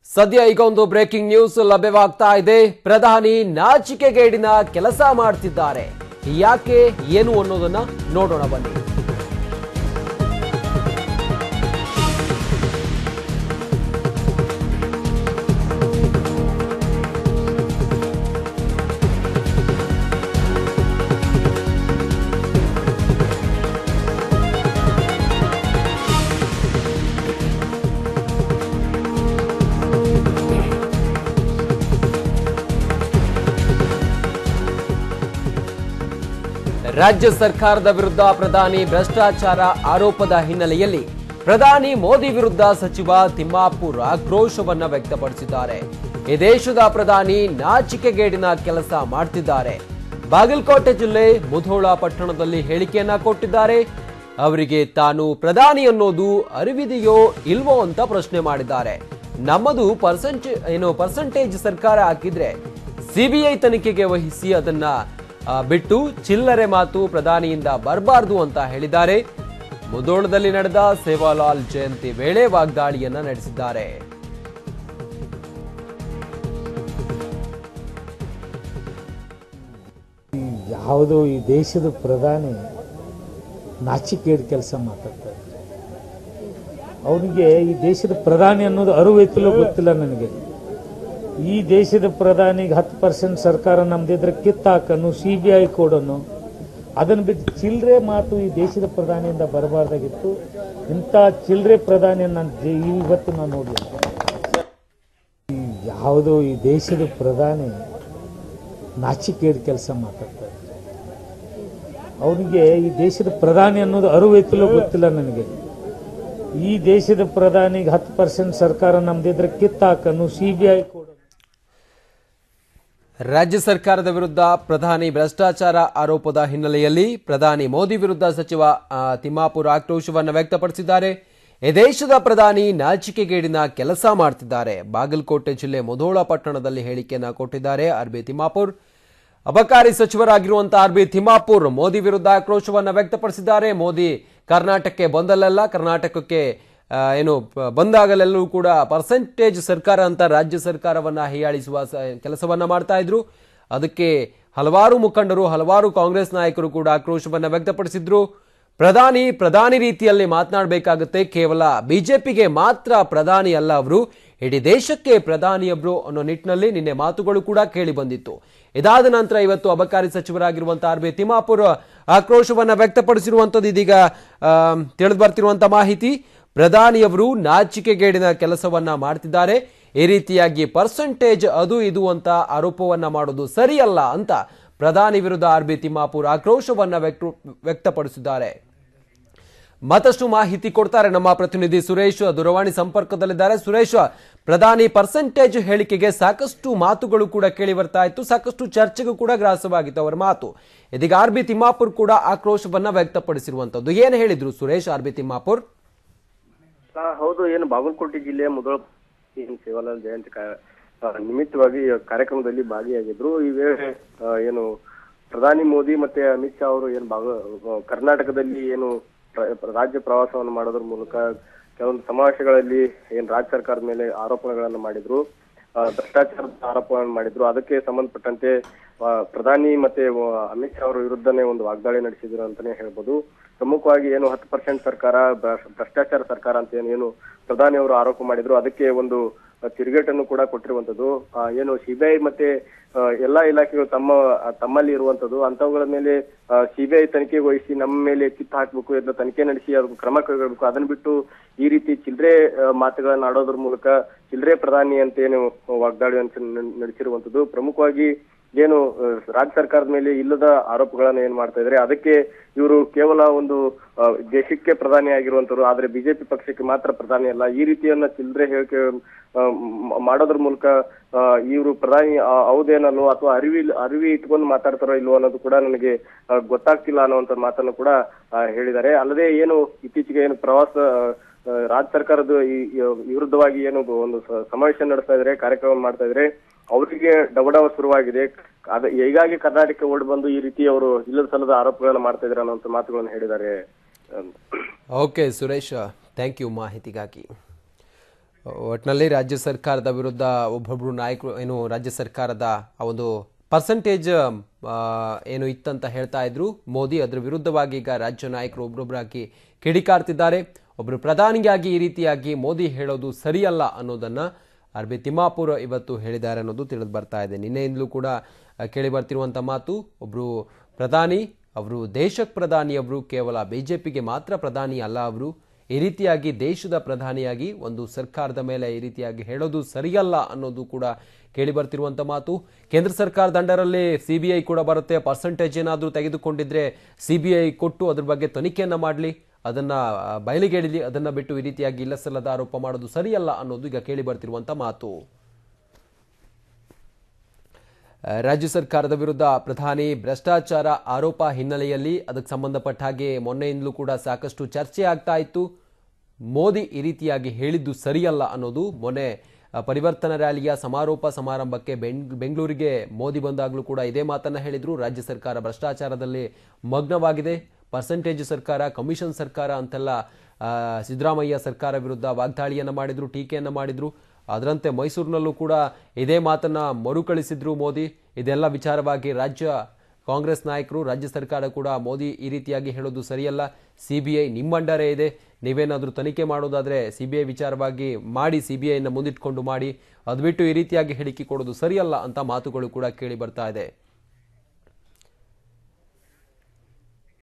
ಸದ್ಯ ಈಗ ಒಂದು ಬ್ರೇಕಿಂಗ್ ನ್ಯೂಸ್ ಲಭ್ಯವಾಗ್ತಾ ಇದೆ ಪ್ರಧಾನಿ ನಾಚಿಕೆಗೇಡಿನ ಕೆಲಸ ಮಾಡ್ತಿದ್ದಾರೆ ಯಾಕೆ ಏನು ಅನ್ನೋದನ್ನ ನೋಡೋಣ ಬನ್ನಿ ರಾಜ್ಯ ಸರ್ಕಾರದ ವಿರುದ್ಧ ಪ್ರಧಾನಿ ಭ್ರಷ್ಟಾಚಾರ ಆರೋಪದ ಹಿನ್ನೆಲೆಯಲ್ಲಿ ಪ್ರಧಾನಿ ಮೋದಿ ವಿರುದ್ಧ ಸಚಿವ ತಿಮ್ಮಾಪುರ್ ಆಕ್ರೋಶವನ್ನ ವ್ಯಕ್ತಪಡಿಸಿದ್ದಾರೆ ಈ ದೇಶದ ಪ್ರಧಾನಿ ನಾಚಿಕೆಗೇಡಿನ ಕೆಲಸ ಮಾಡ್ತಿದ್ದಾರೆ ಬಾಗಲಕೋಟೆ ಜಿಲ್ಲೆ ಮುಧೋಳ ಪಟ್ಟಣದಲ್ಲಿ ಹೇಳಿಕೆಯನ್ನ ಕೊಟ್ಟಿದ್ದಾರೆ ಅವರಿಗೆ ತಾನು ಪ್ರಧಾನಿ ಅನ್ನೋದು ಅರಿವಿದೆಯೋ ಇಲ್ವೋ ಅಂತ ಪ್ರಶ್ನೆ ಮಾಡಿದ್ದಾರೆ ನಮ್ಮದು ಪರ್ಸೆಂಟ್ ಏನು ಪರ್ಸೆಂಟೇಜ್ ಸರ್ಕಾರ ಹಾಕಿದ್ರೆ ಸಿಬಿಐ ತನಿಖೆಗೆ ವಹಿಸಿ ಅದನ್ನ ಆ, ಬಿಟ್ಟು ಚಿಲ್ಲರೆ ಮಾತು ಪ್ರಧಾನಿಯಿಂದ ಬರಬಾರ್ದು ಅಂತ ಹೇಳಿದ್ದಾರೆ ಮುದೋಳದಲ್ಲಿ ನಡೆದ ಸೇವಾಲಾಲ್ ಜಯಂತಿ ವೇಳೆ ವಾಗ್ದಾಳಿಯನ್ನ ನಡೆಸಿದ್ದಾರೆ ಯಾವುದೋ ಈ ದೇಶದ ಪ್ರಧಾನಿ ನಾಚಿಕೇಡ್ ಕೆಲಸ ಮಾತಾಡ್ತಾರೆ ಅವನಿಗೆ ಈ ದೇಶದ ಪ್ರಧಾನಿ ಅನ್ನೋದು ಅರಿವೈತಲೋ ಗೊತ್ತಿಲ್ಲ ನನಗೆ ಈ ದೇಶದ ಪ್ರಧಾನಿಗೆ ಹತ್ತು ಪರ್ಸೆಂಟ್ ಸರ್ಕಾರ ನಮ್ದಿದ್ರೆ ಕಿತ್ತಾಕನು ಸಿ ಬಿ ಐ ಕೊಡೋನು ಅದನ್ನು ಬಿಟ್ಟು ಚಿಲ್ಲರೆ ಮಾತು ಈ ದೇಶದ ಪ್ರಧಾನಿಯಿಂದ ಬರಬಾರ್ದಾಗಿತ್ತು ಇಂಥ ಚಿಲ್ಲರೆ ಪ್ರಧಾನಿಯನ್ನು ನಾನು ಜೆ- ಇವತ್ತು ನಾನು ನೋಡಲಿಲ್ಲ ಈ ಯಾವುದೋ ಈ ದೇಶದ ಪ್ರಧಾನಿ ನಾಚಿಕೇಡ್ ಕೆಲಸ ಮಾತಾಡ್ತಾರೆ ಅವನಿಗೆ ಈ ದೇಶದ ಪ್ರಧಾನಿ ಅನ್ನೋದು ಅರಿವೈತಲೋ ಗೊತ್ತಿಲ್ಲ ನನಗೆ ಈ ದೇಶದ ಪ್ರಧಾನಿಗೆ ಹತ್ತು ಪರ್ಸೆಂಟ್ ಸರ್ಕಾರ ನಮ್ದಿದ್ರೆ ಕಿತ್ತಾಕನು ಸಿ ಬಿ ಐ ಕೊಡೋನು ರಾಜ್ಯ ಸರ್ಕಾರದ ವಿರುದ್ಧ ಪ್ರಧಾನಿ ಭ್ರಷ್ಟಾಚಾರ ಆರೋಪದ ಹಿನ್ನೆಲೆಯಲ್ಲಿ ಪ್ರಧಾನಿ ಮೋದಿ ವಿರುದ್ಧ ಸಚಿವ ಆ, ತಿಮ್ಮಾಪುರ್ ಆಕ್ರೋಶವನ್ನು ವ್ಯಕ್ತಪಡಿಸಿದ್ದಾರೆ ಈ ದೇಶದ ಪ್ರಧಾನಿ ನಾಚಿಕೆಗೇಡಿನ ಕೆಲಸ ಮಾಡ್ತಿದ್ದಾರೆ ಬಾಗಲಕೋಟೆ ಜಿಲ್ಲೆ ಮುಧೋಳ ಪಟ್ಟಣದಲ್ಲಿ ಹೇಳಿಕೆಯನ್ನ ಕೊಟ್ಟಿದ್ದಾರೆ ಆರ್ ಬಿ ತಿಮ್ಮಾಪುರ್ ಅಬಕಾರಿ ಸಚಿವರಾಗಿರುವಂತಹ ಆರ್ ಬಿ ತಿಮ್ಮಾಪುರ್ ಮೋದಿ ವಿರುದ್ಧ ಆಕ್ರೋಶವನ್ನ ವ್ಯಕ್ತಪಡಿಸಿದ್ದಾರೆ ಮೋದಿ ಕರ್ನಾಟಕಕ್ಕೆ ಬಂದಲ್ಲೆಲ್ಲ ಕರ್ನಾಟಕಕ್ಕೆ ಆ, ಏನು ಪ- ಬಂದಾಗಲೆಲ್ಲೂ ಕೂಡ ಪರ್ಸೆಂಟೇಜ್ ಸರ್ಕಾರ ಅಂತ ರಾಜ್ಯ ಸರ್ಕಾರವನ್ನ ಹೀಯಾಳಿಸುವ ಸ- ಕೆಲಸವನ್ನ ಮಾಡ್ತಾ ಇದ್ರು ಅದಕ್ಕೆ ಹಲವಾರು ಮುಖಂಡರು ಹಲವಾರು ಕಾಂಗ್ರೆಸ್ ನಾಯಕರು ಕೂಡ ಆಕ್ರೋಶವನ್ನ ವ್ಯಕ್ತಪಡಿಸಿದ್ರು ಪ್ರಧಾನಿ ಪ್ರಧಾನಿ ರೀತಿಯಲ್ಲಿ ಮಾತನಾಡಬೇಕಾಗುತ್ತೆ ಕೇವಲ ಬಿಜೆಪಿಗೆ ಮಾತ್ರ ಪ್ರಧಾನಿ ಅಲ್ಲ ಅವರು ಇಡೀ ದೇಶಕ್ಕೆ ಪ್ರಧಾನಿಯೊಬ್ರು ಅನ್ನೋ ನಿಟ್ಟಿನಲ್ಲಿ ನಿನ್ನೆ ಮಾತುಗಳು ಕೂಡ ಕೇಳಿ ಬಂದಿತ್ತು ಇದಾದ ನಂತರ ಇವತ್ತು ಅಬಕಾರಿ ಸಚಿವರಾಗಿರುವಂತಹ ಆರ್ ಬಿ ತಿಮ್ಮಾಪುರ್ ಆಕ್ರೋಶವನ್ನ ವ್ಯಕ್ತಪಡಿಸಿರುವಂತದ್ದು ಇದೀಗ ತಿಳಿದು ಬರ್ತಿರುವಂತ ಮಾಹಿತಿ ಪ್ರಧಾನಿಯವರು ನಾಚಿಕೆಗೇಡಿನ ಕೆಲಸವನ್ನ ಮಾಡ್ತಿದ್ದಾರೆ ಈ ರೀತಿಯಾಗಿ ಪರ್ಸೆಂಟೇಜ್ ಅದು ಇದು ಅಂತ ಆರೋಪವನ್ನ ಮಾಡೋದು ಸರಿಯಲ್ಲ ಅಂತ ಪ್ರಧಾನಿ ವಿರುದ್ಧ ಆರ್ ಬಿ ತಿಮ್ಮಾಪುರ್ ಆಕ್ರೋಶವನ್ನ ವ್ಯಕ್ತ- ವ್ಯಕ್ತಪಡಿಸಿದ್ದಾರೆ ಮತ್ತಷ್ಟು ಮಾಹಿತಿ ಕೊಡ್ತಾರೆ ನಮ್ಮ ಪ್ರತಿನಿಧಿ ಸುರೇಶ್ ದೂರವಾಣಿ ಸಂಪರ್ಕದಲ್ಲಿದ್ದಾರೆ ಸುರೇಶ್ ಪ್ರಧಾನಿ ಪರ್ಸೆಂಟೇಜ್ ಹೇಳಿಕೆಗೆ ಸಾಕಷ್ಟು ಮಾತುಗಳು ಕೂಡ ಕೇಳಿ ಬರ್ತಾ ಇತ್ತು ಸಾಕಷ್ಟು ಚರ್ಚೆಗೂ ಕೂಡ ಗ್ರಾಸವಾಗಿತ್ತು ಅವರ ಮಾತು ಇದೀಗ ಆರ್ ಬಿ ತಿಮ್ಮಾಪುರ್ ಕೂಡ ಆಕ್ರೋಶವನ್ನ ವ್ಯಕ್ತಪಡಿಸಿರುವಂತದ್ದು ಏನ್ ಹೇಳಿದ್ರು ಸುರೇಶ್ ಆರ್ ಬಿ ತಿಮ್ಮಾಪುರ್ ಆ, ಹೌದು ಏನು ಬಾಗಲಕೋಟೆ ಜಿಲ್ಲೆಯ ಮೊದಲ ಏನು ಸೇವಾಲಾಲ್ ಜಯಂತಿ ಕಾ- ಆ, ನಿಮಿತ್ತವಾಗಿ ಈ ಕಾರ್ಯಕ್ರಮದಲ್ಲಿ ಭಾಗಿಯಾಗಿದ್ರು ಈ ವೇಳೆ ಆ, ಏನು ಪ್ರಧಾನಿ ಮೋದಿ ಮತ್ತೆ ಅಮಿತ್ ಶಾ ಅವರು ಏನು ಬಾಗ ಆ, ಕರ್ನಾಟಕದಲ್ಲಿ ಏನು ಪ್ರ- ರಾಜ್ಯ ಪ್ರವಾಸವನ್ನು ಮಾಡೋದ್ರ ಮೂಲಕ ಕೆಲವೊಂದು ಸಮಾವೇಶಗಳಲ್ಲಿ ಏನ್ ರಾಜ್ಯ ಸರ್ಕಾರದ ಮೇಲೆ ಆರೋಪಗಳನ್ನು ಮಾಡಿದ್ರು ಆ, ಭ್ರಷ್ಟಾಚಾರದ ಆರೋಪಗಳನ್ನು ಮಾಡಿದ್ರು ಅದಕ್ಕೆ ಸಂಬಂಧಪಟ್ಟಂತೆ ಆ, ಪ್ರಧಾನಿ ಮತ್ತೆ ಆ, ಅಮಿತ್ ಶಾ ಅವರ ವಿರುದ್ಧನೇ ಒಂದು ವಾಗ್ದಾಳಿ ನಡೆಸಿದ್ರು ಅಂತಾನೆ ಹೇಳ್ಬೋದು ಪ್ರಮುಖವಾಗಿ ಏನು ಹತ್ತು ಪರ್ಸೆಂಟ್ ಸರ್ಕಾರ ಭ್ರಷ್ಟ- ಭ್ರಷ್ಟಾಚಾರ ಸರ್ಕಾರ ಅಂತ ಏನು ಏನು ಪ್ರಧಾನಿ ಅವರು ಆರೋಪ ಮಾಡಿದ್ರು ಅದಕ್ಕೆ ಒಂದು ತಿರುಗೇಟನ್ನು ಕೂಡ ಕೊಟ್ಟಿರುವಂತದ್ದು ಆ, ಏನು ಸಿಬಿಐ ಮತ್ತೆ ಆ, ಎಲ್ಲಾ ಇಲಾಖೆಗಳು ತಮ್ಮ ತಮ್ಮಲ್ಲಿ ಇರುವಂತದ್ದು ಅಂತವುಗಳ ಮೇಲೆ ಸಿಬಿಐ ತನಿಖೆಗೆ ವಹಿಸಿ ನಮ್ಮ ಮೇಲೆ ಕಿತ್ತು ಹಾಕ್ಬೇಕು ಇದನ್ನ ತನಿಖೆ ನಡೆಸಿ ಅದಕ್ಕೆ ಕ್ರಮ ಕೈಗೊಳ್ಳಬೇಕು ಅದನ್ನ ಬಿಟ್ಟು ಈ ರೀತಿ ಚಿಲ್ಲರೆ ಮಾತುಗಳನ್ನ ಆಡೋದ್ರ ಮೂಲಕ ಚಿಲ್ಲರೆ ಪ್ರಧಾನಿ ಅಂತ ಏನು ವಾಗ್ದಾಳಿ ಅಂತ ನಡೆಸಿರುವಂತದ್ದು ಪ್ರಮುಖವಾಗಿ ಏನು ಆ, ರಾಜ್ಯ ಸರ್ಕಾರದ ಮೇಲೆ ಇಲ್ಲದ ಆರೋಪಗಳನ್ನ ಏನ್ ಮಾಡ್ತಾ ಇದ್ದಾರೆ ಅದಕ್ಕೆ ಇವರು ಕೇವಲ ಒಂದು ಆ, ದೇಶಕ್ಕೆ ಪ್ರಧಾನಿ ಆಗಿರುವಂತರು ಆದ್ರೆ ಬಿಜೆಪಿ ಪಕ್ಷಕ್ಕೆ ಮಾತ್ರ ಪ್ರಧಾನಿ ಅಲ್ಲ ಈ ರೀತಿಯನ್ನ ಚಿಲ್ಲರೆ ಹೇಳಿಕೆ ಆ, ಮ್- ಮಾಡೋದ್ರ ಮೂಲಕ ಇವರು ಪ್ರಧಾನಿ ಆ, ಹೌದೇನಲ್ವೋ ಅಥವಾ ಅರಿವಿ ಅರಿವಿ ಇಟ್ಕೊಂಡು ಮಾತಾಡ್ತಾರೋ ಇಲ್ವೋ ಅನ್ನೋದು ಕೂಡ ನನಗೆ ಆ, ಗೊತ್ತಾಗ್ತಿಲ್ಲ ಅನ್ನುವಂತ ಮಾತನ್ನು ಕೂಡ ಆ, ಹೇಳಿದ್ದಾರೆ ಅಲ್ಲದೆ ಏನು ಇತ್ತೀಚೆಗೆ ಏನು ಪ್ರವಾಸ ಆ, ರಾಜ್ಯ ಸರ್ಕಾರದ ಈ ಈ ವಿರುದ್ಧವಾಗಿ ಏನು ಒಂದು ಸ- ಸಮಾವೇಶ ನಡೆಸ್ತಾ ಇದ್ರೆ ಕಾರ್ಯಕ್ರಮ ಮಾಡ್ತಾ ಇದ್ರೆ ಅವರಿಗೆ ಡಬಡವ ಶುರುವಾಗಿದೆ ಅದ ಹೀಗಾಗಿ ಕರ್ನಾಟಕ ಓಡಿ ಬಂದು ಈ ರೀತಿ ಅವರು ಇಲ್ಲದ ಸಲ್ಲದ ಆರೋಪಗಳನ್ನ ಮಾಡ್ತಾ ಇದ್ದಾರೆ ಅನ್ನೋಂಥ ಮಾತುಗಳನ್ನು ಹೇಳಿದ್ದಾರೆ ಅಂತ. ಓಕೆ ಸುರೇಶ್ ಥ್ಯಾಂಕ್ ಯು ಮಾಹಿತಿಗಾಗಿ ಒಟ್ಟಿನಲ್ಲಿ ರಾಜ್ಯ ಸರ್ಕಾರದ ವಿರುದ್ಧ ಒಬ್ಬೊಬ್ರು ನಾಯಕರು ಏನು ರಾಜ್ಯ ಸರ್ಕಾರದ ಆ ಒಂದು ಪರ್ಸೆಂಟೇಜ್ ಏನು ಇತ್ತಂತ ಹೇಳ್ತಾ ಇದ್ರು ಮೋದಿ ಅದರ ವಿರುದ್ಧವಾಗಿ ಈಗ ರಾಜ್ಯ ನಾಯಕರು ಒಬ್ಬರೊಬ್ಬರಾಗಿ ಕಿಡಿಕಾರ್ತಿದ್ದಾರೆ ಒಬ್ಬರು ಪ್ರಧಾನಿಯಾಗಿ ಈ ರೀತಿಯಾಗಿ ಮೋದಿ ಹೇಳೋದು ಸರಿಯಲ್ಲ ಅನ್ನೋದನ್ನ ಆರ್ ಬಿ ತಿಮ್ಮಾಪುರ ಇವತ್ತು ಹೇಳಿದ್ದಾರೆ ಅನ್ನೋದು ತಿಳಿದು ಬರ್ತಾ ಇದೆ ನಿನ್ನೆಯಿಂದಲೂ ಕೂಡ ಆ, ಕೇಳಿ ಬರ್ತಿರುವಂಥ ಮಾತು ಒಬ್ಬರು ಪ್ರಧಾನಿ ಅವರು ದೇಶಕ್ಕೆ ಪ್ರಧಾನಿ ಅವರು ಕೇವಲ ಬಿಜೆಪಿಗೆ ಮಾತ್ರ ಪ್ರಧಾನಿ ಅಲ್ಲ ಅವರು ಈ ರೀತಿಯಾಗಿ ದೇಶದ ಪ್ರಧಾನಿಯಾಗಿ ಒಂದು ಸರ್ಕಾರದ ಮೇಲೆ ಈ ರೀತಿಯಾಗಿ ಹೇಳೋದು ಸರಿಯಲ್ಲ ಅನ್ನೋದು ಕೂಡ ಕೇಳಿ ಬರ್ತಿರುವಂಥ ಮಾತು ಕೇಂದ್ರ ಸರ್ಕಾರದ ಅಂಡರಲ್ಲಿ ಸಿ ಬಿ ಐ ಕೂಡ ಬರುತ್ತೆ ಪರ್ಸೆಂಟೇಜ್ ಏನಾದರೂ ತೆಗೆದುಕೊಂಡಿದ್ರೆ ಸಿ ಬಿ ಐ ಕೊಟ್ಟು ಅದ್ರ ಬಗ್ಗೆ ತನಿಖೆಯನ್ನ ಮಾಡಲಿ ಅದನ್ನ ಆ, ಬಯಲಿಗೆಳಿಲಿ ಅದನ್ನ ಬಿಟ್ಟು ಈ ರೀತಿಯಾಗಿ ಇಲ್ಲ ಸಲ್ಲದ ಆರೋಪ ಮಾಡೋದು ಸರಿಯಲ್ಲ ಅನ್ನೋದು ಈಗ ಕೇಳಿ ಬರ್ತಿರುವಂಥ ಮಾತು ಆ, ರಾಜ್ಯ ಸರ್ಕಾರದ ವಿರುದ್ಧ ಪ್ರಧಾನಿ ಭ್ರಷ್ಟಾಚಾರ ಆರೋಪ ಹಿನ್ನೆಲೆಯಲ್ಲಿ ಅದಕ್ಕೆ ಸಂಬಂಧಪಟ್ಟ ಹಾಗೆ ಮೊನ್ನೆಯಿಂದಲೂ ಕೂಡ ಸಾಕಷ್ಟು ಚರ್ಚೆ ಆಗ್ತಾ ಇತ್ತು ಮೋದಿ ಈ ರೀತಿಯಾಗಿ ಹೇಳಿದ್ದು ಸರಿಯಲ್ಲ ಅನ್ನೋದು ಮೊನ್ನೆ ಆ, ಪರಿವರ್ತನಾ ರ್ಯಾಲಿಯ ಸಮಾರೋಪ ಸಮಾರಂಭಕ್ಕೆ ಬೆಂಗ್ ಬೆಂಗಳೂರಿಗೆ ಮೋದಿ ಬಂದಾಗಲೂ ಕೂಡ ಇದೇ ಮಾತನ್ನ ಹೇಳಿದ್ರು ರಾಜ್ಯ ಸರ್ಕಾರ ಭ್ರಷ್ಟಾಚಾರದಲ್ಲಿ ಮಗ್ನವಾಗಿದೆ ಪರ್ಸೆಂಟೇಜ್ ಸರ್ಕಾರ ಕಮಿಷನ್ ಸರ್ಕಾರ ಅಂತೆಲ್ಲ ಆ, ಸಿದ್ದರಾಮಯ್ಯ ಸರ್ಕಾರ ವಿರುದ್ಧ ವಾಗ್ದಾಳಿಯನ್ನ ಮಾಡಿದ್ರು ಟೀಕೆಯನ್ನ ಮಾಡಿದ್ರು ಅದರಂತೆ ಮೈಸೂರಿನಲ್ಲೂ ಕೂಡ ಇದೇ ಮಾತನ್ನ ಮರುಕಳಿಸಿದ್ರು ಮೋದಿ ಇದೆಲ್ಲ ವಿಚಾರವಾಗಿ ರಾಜ್ಯ ಕಾಂಗ್ರೆಸ್ ನಾಯಕರು ರಾಜ್ಯ ಸರ್ಕಾರ ಕೂಡ ಮೋದಿ ಈ ರೀತಿಯಾಗಿ ಹೇಳೋದು ಸರಿಯಲ್ಲ ಸಿ ಬಿ ಐ ನಿಮ್ಮಂಡರೇ ಇದೆ ನೀವೇನಾದರೂ ತನಿಖೆ ಮಾಡೋದಾದ್ರೆ ಸಿ ಬಿ ಐ ವಿಚಾರವಾಗಿ ಮಾಡಿ ಸಿ ಬಿ ಐನ ಮುಂದಿಟ್ಕೊಂಡು ಮಾಡಿ ಅದು ಬಿಟ್ಟು ಈ ರೀತಿಯಾಗಿ ಹೇಳಿಕೆ ಕೊಡೋದು ಸರಿಯಲ್ಲ ಅಂತ ಮಾತುಗಳು ಕೂಡ ಕೇಳಿ ಬರ್ತಾ ಇದೆ